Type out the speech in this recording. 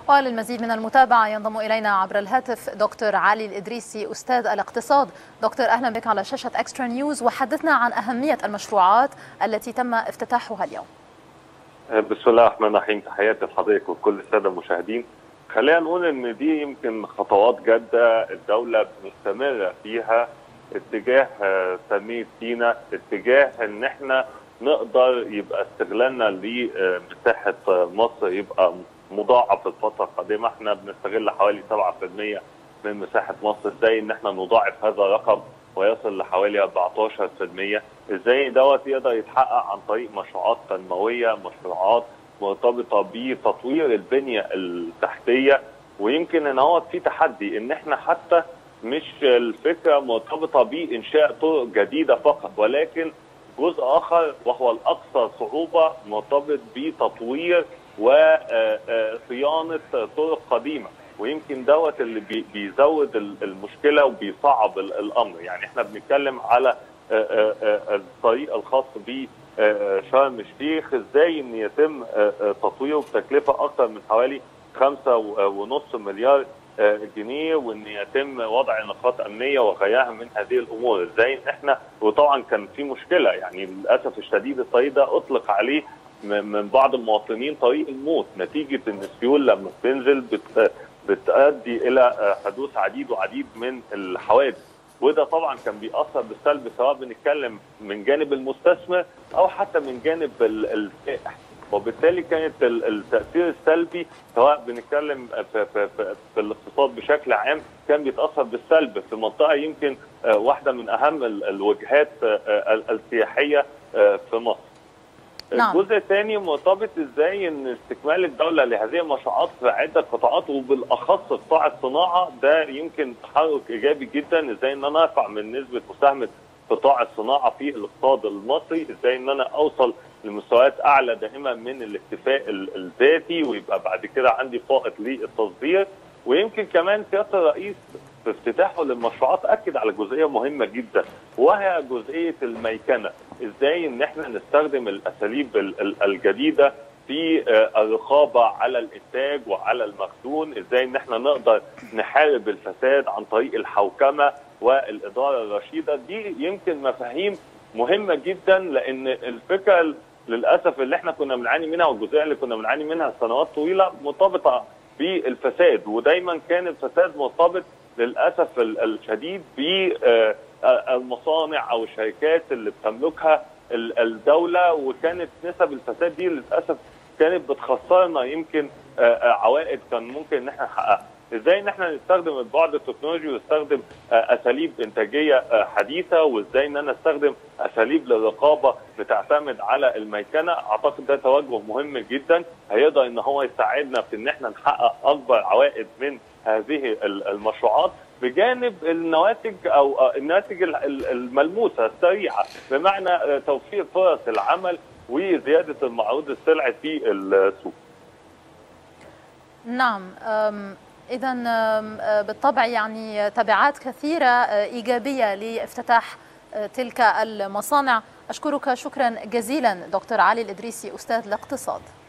وللمزيد من المتابعة ينضم إلينا عبر الهاتف دكتور علي الإدريسي أستاذ الاقتصاد دكتور أهلا بك على شاشة أكسترا نيوز وحدثنا عن أهمية المشروعات التي تم افتتاحها اليوم بسم الله الرحمن الرحيم تحياتي لحضرتك وكل الساده المشاهدين خلينا نقول ان دي يمكن خطوات جاده الدوله مستمره فيها اتجاه تنميه سينا اتجاه ان احنا نقدر يبقى استغلالنا لمساحه مصر يبقى مضاعف الفتره القادمه احنا بنستغل حوالي 7% من مساحه مصر ازاي ان احنا نضاعف هذا الرقم ويصل لحوالي 14% ازاي دوت يقدر يتحقق عن طريق مشروعات تنمويه مشروعات مرتبطه بتطوير البنيه التحتيه ويمكن ان هو في تحدي ان احنا حتى مش الفكره مرتبطه بانشاء طرق جديده فقط ولكن جزء اخر وهو الاكثر صعوبه مرتبط بتطوير وصيانه طرق قديمه ويمكن دوت اللي بيزود المشكله وبيصعب الامر يعني احنا بنتكلم على الطريق الخاص بشرم الشيخ ازاي ان يتم تطويره بتكلفه اكثر من حوالي خمسة ونص مليار جنيه وان يتم وضع نقاط امنيه وغيرها من هذه الامور ازاي ان احنا وطبعا كان في مشكله يعني للاسف الشديد الطريق ده اطلق عليه من بعض المواطنين طريق الموت نتيجه ان السيول لما بتنزل بت بتؤدي الى حدوث عديد وعديد من الحوادث وده طبعا كان بيأثر بالسلب سواء بنتكلم من جانب المستثمر او حتى من جانب السائح وبالتالي كانت التاثير السلبي سواء بنتكلم في, في, في, في الاقتصاد بشكل عام كان بيتاثر بالسلب في منطقه يمكن واحده من اهم الوجهات السياحيه في مصر. نعم. الجزء الثاني مرتبط ازاي ان استكمال الدوله لهذه المشروعات في عده قطاعات وبالاخص قطاع الصناعه ده يمكن تحرك ايجابي جدا ازاي ان انا ارفع من نسبه مساهمه قطاع الصناعه في الاقتصاد المصري ازاي ان انا اوصل لمستويات اعلى دائما من الاكتفاء الذاتي ويبقى بعد كده عندي فائض للتصدير ويمكن كمان سياده الرئيس في افتتاحه للمشروعات اكد على جزئيه مهمه جدا وهي جزئيه الميكنه ازاي ان احنا نستخدم الاساليب الجديده في الرقابه على الانتاج وعلى المخزون ازاي ان احنا نقدر نحارب الفساد عن طريق الحوكمه والاداره الرشيده دي يمكن مفاهيم مهمه جدا لان الفكره للاسف اللي احنا كنا بنعاني منها والجزئيه اللي كنا بنعاني منها سنوات طويله مرتبطه بالفساد ودايما كان الفساد مرتبط للاسف الشديد بالمصانع او الشركات اللي بتملكها الدوله وكانت نسب الفساد دي للاسف كانت بتخسرنا يمكن عوائد كان ممكن ان احنا نحققها. ازاي ان احنا نستخدم البعد التكنولوجي ونستخدم اساليب انتاجيه حديثه وازاي ان انا استخدم اساليب للرقابه بتعتمد على الميكنه اعتقد ده توجه مهم جدا هيقدر ان هو يساعدنا في ان احنا نحقق اكبر عوائد من هذه المشروعات بجانب النواتج او الناتج الملموسه السريعه بمعنى توفير فرص العمل وزياده المعروض السلعي في السوق. نعم إذا بالطبع يعني تبعات كثيرة إيجابية لافتتاح تلك المصانع أشكرك شكرا جزيلا دكتور علي الإدريسي أستاذ الاقتصاد